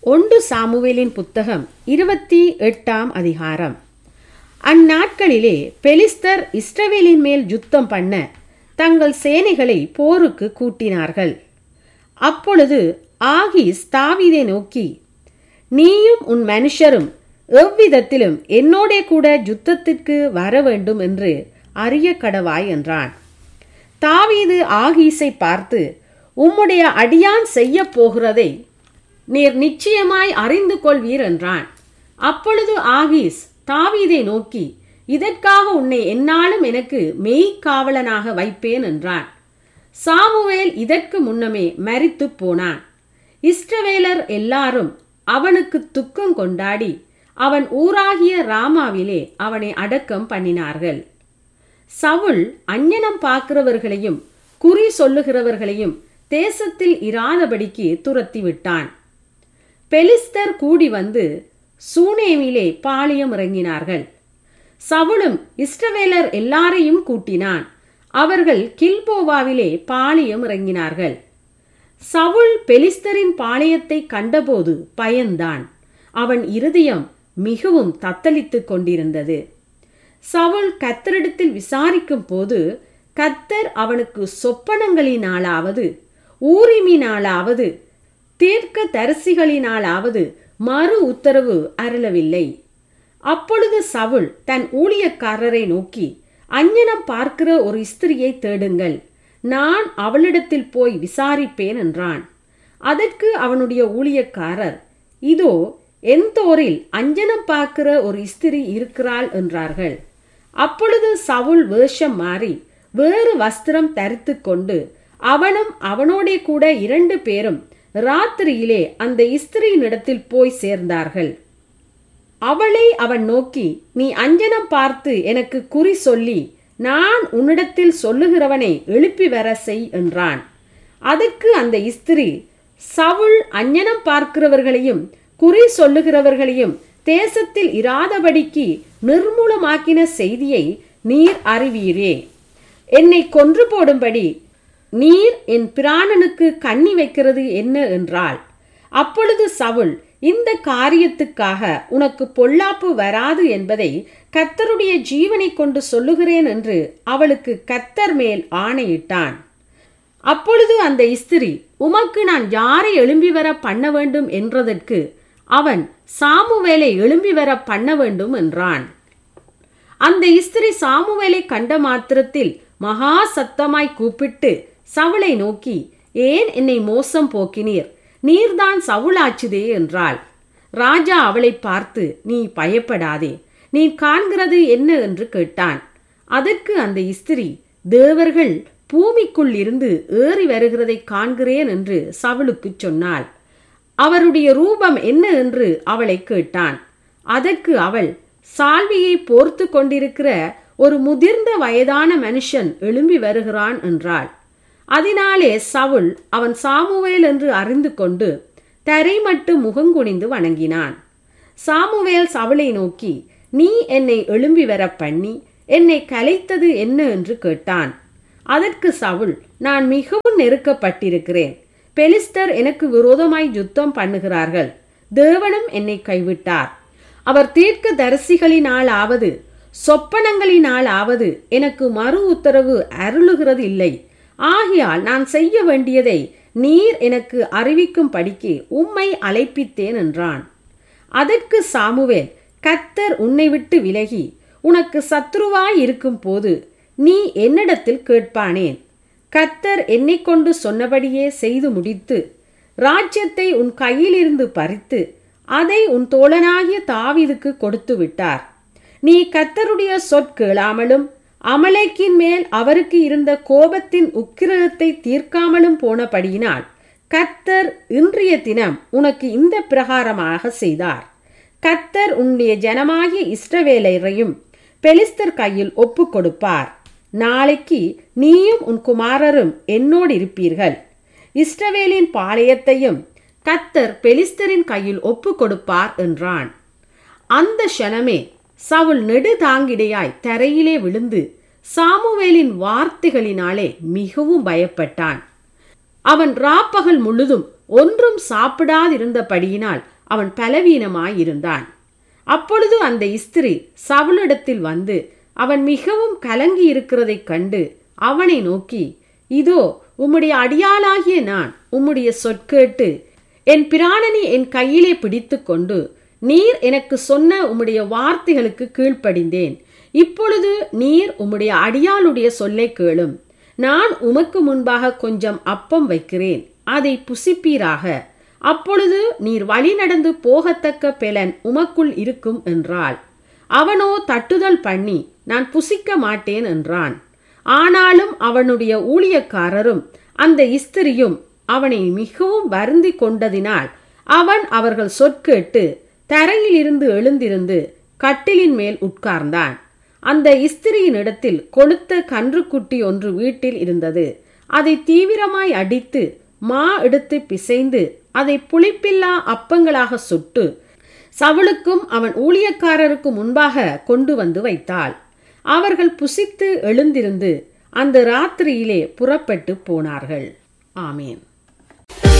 ஒன்று சாமுவேலின் புத்தகம் இருபத்தி எட்டாம் அதிகாரம் அந்நாட்களிலே பெலிஸ்தர் இஸ்ரவேலின் மேல் யுத்தம் பண்ண தங்கள் சேனைகளை போருக்கு கூட்டினார்கள் அப்பொழுது ஆகீஸ் தாவீதை நோக்கி நீயும் உன் மனுஷரும் எவ்விதத்திலும் என்னோடே கூட யுத்தத்திற்கு வர வேண்டும் என்று அறிய கடவாய் என்றான் தாவீது ஆகீஸை பார்த்து உம்முடைய அடியான் செய்ய போகிறதை நீர் நிச்சயமாய் அறிந்து கொள்வீர் என்றான் அப்பொழுது ஆகீஸ் தாவீதை நோக்கி இதற்காக உன்னை என்னாலும் எனக்கு மெய்க்காவலனாக வைப்பேன் என்றான் சாமுவேல் இதற்கு முன்னமே மரித்து போனான் இஸ்ரவேலர் எல்லாரும் அவனுக்கு துக்கம் கொண்டாடி அவன் ஊராகிய ராமாவிலே அவனை அடக்கம் பண்ணினார்கள் சவுல் அஞ்ஞனம் பார்க்கிறவர்களையும் குறி சொல்லுகிறவர்களையும் தேசத்தில் இராதபடிக்கு துரத்தி விட்டான் பெலிஸ்தர் கூடி வந்து சூனேமிலே பாளையம் இறங்கினார்கள் சவுலும் இஸ்ரவேலர் எல்லாரையும் கூட்டினான் அவர்கள் கில்போவாவிலே பாளையம் இறங்கினார்கள் சவுல் பெலிஸ்தரின் பாளையத்தை கண்டபோது பயந்தான் அவன் இருதயம் மிகவும் தத்தளித்துக் கொண்டிருந்தது சவுல் கத்தரிடத்தில் விசாரிக்கும் போது கத்தர் அவனுக்கு சொப்பனங்களினாலாவது ஊரிமினாலாவது தீர்க்க தரிசிகளினாலாவது மறு உத்தரவு அருளவில்லை அப்பொழுது சவுல் தன் ஊழியக்காரரை நோக்கி அஞ்ஞனம் பார்க்கிற ஒரு ஸ்திரியை தேடுங்கள் நான் அவளிடத்தில் போய் விசாரிப்பேன் என்றான் அதற்கு அவனுடைய ஊழியக்காரர் இதோ எந்தோரில் அஞ்சனம் பார்க்கிற ஒரு ஸ்திரி இருக்கிறாள் என்றார்கள் அப்பொழுது சவுல் வேஷம் மாறி வேறு வஸ்திரம் தரித்து கொண்டு அவனும் அவனோடே கூட இரண்டு பேரும் ராத்திரியிலே அந்த ஸ்திரியினிடத்தில் போய் சேர்ந்தார்கள் அவளை அவன் நோக்கி நீ அஞ்சனம் பார்த்து எனக்கு குறி சொல்லி நான் உன்னிடத்தில் சொல்லுகிறவனை எழுப்பி வர செய் என்றான் அதற்கு அந்த ஸ்திரீ சவுல் அஞ்ஞனம் பார்க்கிறவர்களையும் குறி சொல்லுகிறவர்களையும் தேசத்தில் இராதபடிக்கு நிர்மூலமாக்கின செய்தியை நீர் அறிவீரே என்னை கொன்று போடும்படி நீர் என் பிராணனுக்கு கண்ணி வைக்கிறது என்ன என்றாள் அப்பொழுது சவுல் இந்த காரியத்துக்காக உனக்கு பொல்லாப்பு வராது என்பதை கத்தருடைய ஜீவனை கொண்டு சொல்லுகிறேன் என்று அவளுக்கு கத்தர் மேல் ஆணையிட்டான் அப்பொழுது அந்த ஸ்திரி உமக்கு நான் யாரை எழும்பி வர பண்ண வேண்டும் என்றதற்கு அவன் சாமுவேலை எழும்பி வர பண்ண வேண்டும் என்றான் அந்த ஸ்திரி சாமுவேலை கண்ட மாத்திரத்தில் மகா சத்தமாய் கூப்பிட்டு சவுளை நோக்கி ஏன் என்னை மோசம் போக்கினீர் நீர்தான் சவுளாச்சுதே என்றாள் ராஜா அவளை பார்த்து நீ பயப்படாதே நீ காண்கிறது என்ன என்று கேட்டான் அதற்கு அந்த ஸ்திரி தேவர்கள் பூமிக்குள் இருந்து ஏறி வருகிறதை காண்கிறேன் என்று சவுளுக்கு சொன்னாள் அவருடைய ரூபம் என்ன என்று அவளை கேட்டான் அதற்கு அவள் சால்வியை போர்த்து கொண்டிருக்கிற ஒரு முதிர்ந்த வயதான மனுஷன் எழும்பி வருகிறான் என்றாள் அதனாலே சவுல் அவன் சாமுவேல் என்று அறிந்து கொண்டு தரை மட்டு முகங்குனிந்து வணங்கினான் சாமுவேல் சவுளை நோக்கி நீ என்னை எழும்பி வர பண்ணி என்னை கலைத்தது என்ன என்று கேட்டான் அதற்கு சவுல் நான் மிகவும் நெருக்கப்பட்டிருக்கிறேன் பெலிஸ்தர் எனக்கு விரோதமாய் யுத்தம் பண்ணுகிறார்கள் தேவனும் என்னை கைவிட்டார் அவர் தீர்க்க தரிசிகளினாலாவது சொப்பனங்களினாலாவது எனக்கு மறு உத்தரவு அருளுகிறது இல்லை ஆகையால் நான் செய்ய வேண்டியதை நீர் எனக்கு அறிவிக்கும் படிக்கு உம்மை அழைப்பித்தேன் என்றான் அதற்கு சாமுவேல் கத்தர் உன்னை விட்டு விலகி உனக்கு சத்ருவாய் இருக்கும் போது நீ என்னிடத்தில் கேட்பானேன் கத்தர் என்னை கொண்டு சொன்னபடியே செய்து முடித்து ராஜ்யத்தை உன் கையிலிருந்து பறித்து அதை உன் தோழனாகிய தாவிதுக்கு கொடுத்து விட்டார் நீ கத்தருடைய சொற்கேளாமலும் அமலேக்கின் மேல் அவருக்கு இருந்த கோபத்தின் உக்கிரகத்தை தீர்க்காமலும் போனபடியினால் கத்தர் இன்றைய தினம் உனக்கு இந்த பிரகாரமாக செய்தார் கத்தர் உன்னுடைய ஜனமாகிய இஷ்டவேலரையும் பெலிஸ்தர் கையில் ஒப்பு கொடுப்பார் நாளைக்கு நீயும் உன் குமாரரும் என்னோடு இருப்பீர்கள் இஸ்ரவேலின் பாளையத்தையும் கத்தர் பெலிஸ்தரின் கையில் ஒப்பு கொடுப்பார் என்றான் அந்த க்ஷணமே சவுல் நெடுதாங்கிடையாய் தரையிலே விழுந்து சாமுவேலின் வார்த்தைகளினாலே மிகவும் பயப்பட்டான் அவன் ராப்பகல் முழுதும் ஒன்றும் சாப்பிடாதிருந்தபடியினால் அவன் பலவீனமாயிருந்தான் அப்பொழுது அந்த இஸ்திரி சவுலிடத்தில் வந்து அவன் மிகவும் கலங்கி இருக்கிறதைக் கண்டு அவனை நோக்கி இதோ உம்முடைய அடியாளாகிய நான் உம்முடைய சொற்கேட்டு என் பிராணனை என் கையிலே பிடித்து கொண்டு நீர் எனக்கு சொன்ன உம்முடைய வார்த்தைகளுக்கு கீழ்ப்படிந்தேன் இப்பொழுது நீர் உம்முடைய அடியாளுடைய சொல்லை கேளும் நான் உமக்கு முன்பாக கொஞ்சம் அப்பம் வைக்கிறேன் அதை புசிப்பீராக அப்பொழுது நீர் வழி நடந்து போகத்தக்க பெலன் உமக்குள் இருக்கும் என்றாள் அவனோ தட்டுதல் பண்ணி நான் புசிக்க மாட்டேன் என்றான் ஆனாலும் அவனுடைய ஊழியக்காரரும் அந்த இஸ்திரியும் அவனை மிகவும் வருந்தி கொண்டதினால் அவன் அவர்கள் சொற்கேட்டு தரையில் இருந்து எழுந்திருந்து கட்டிலின் மேல் உட்கார்ந்தான் அந்த இஸ்திரியின் இடத்தில் கொளுத்த கன்றுக்குட்டி ஒன்று வீட்டில் இருந்தது அதை தீவிரமாய் அடித்து மா எடுத்து பிசைந்து அதை புளிப்பில்லா அப்பங்களாக சுட்டு சவுளுக்கும் அவன் ஊழியக்காரருக்கும் முன்பாக கொண்டு வந்து வைத்தாள் அவர்கள் புசித்து எழுந்திருந்து அந்த ராத்திரியிலே புறப்பட்டு போனார்கள் ஆமேன்